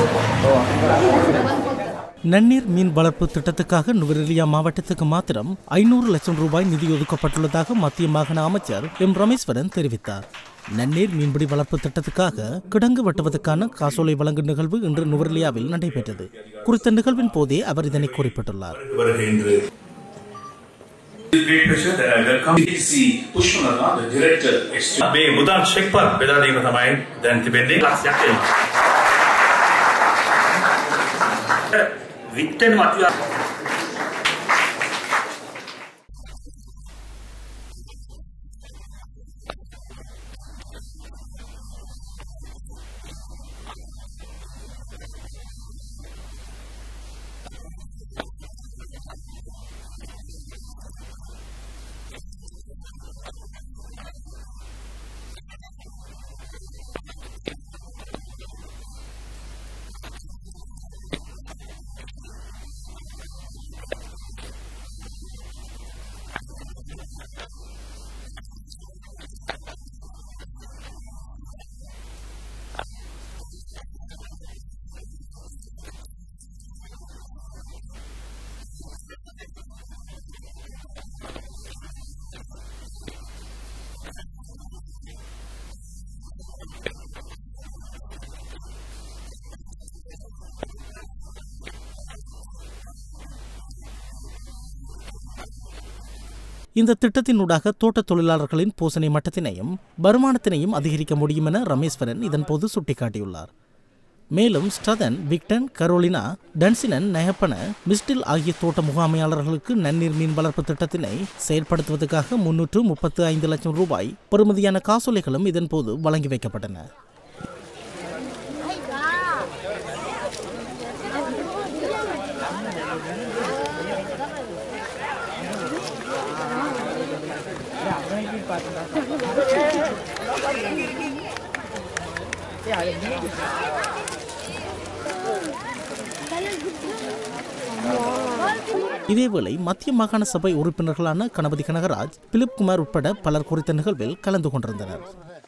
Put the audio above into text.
நன்னீர் மீன் வளர்ப்பு திட்டத்துக்காக நுவரெலியா மாவட்டத்துக்கு மாத்திரம் ஐநூறு லட்சம் ரூபாய் நிதி ஒதுக்கப்பட்டுள்ளதாக மத்திய மாகாண அமைச்சர் எம் ரமேஸ்வரன் தெரிவித்தார் நன்னீர் மீன்பிடி வளர்ப்பு திட்டத்துக்காக கிடங்கு வெட்டுவதற்கான காசோலை வழங்கும் நிகழ்வு இன்று நுவரெலியாவில் நடைபெற்றது குறித்த நிகழ்வின் போதே அவர் இதனை குறிப்பிட்டுள்ளார் வருகின்றது Great pleasure that I welcome DC Pushpanatha, the director. මේ මුදල් ෂෙක්පත් බෙදා දීම තමයි දැන් තිබෙන්නේ ලක්ෂයක් එනවා. වික්ටෙන් මතුව இந்த திட்டத்தினூடாக தோட்டத் தொழிலாளர்களின் போசனை மட்டத்தினையும் வருமானத்தினையும் அதிகரிக்க முடியும் என ரமேஸ்வரன் இதன்போது சுட்டிக்காட்டியுள்ளார் மேலும் ஸ்டதன் விக்டன் கரோலினா டன்சினன் நயப்பன மிஸ்டில் ஆகிய தோட்ட முகாமையாளர்களுக்கு நன்னீர் மீன் வளர்ப்பு திட்டத்தினை செயல்படுத்துவதற்காக முன்னூற்று முப்பத்து ஐந்து லட்சம் ரூபாய் பெறுமதியான காசோலைகளும் இதன்போது வழங்கி வைக்கப்பட்டன இதேவேளை மத்திய மாகாண சபை உறுப்பினர்களான கணபதி கனகராஜ் பிலிப் குமார் உட்பட பலர் குறித்த நிகழ்வில் கலந்து கொண்டிருந்தனர்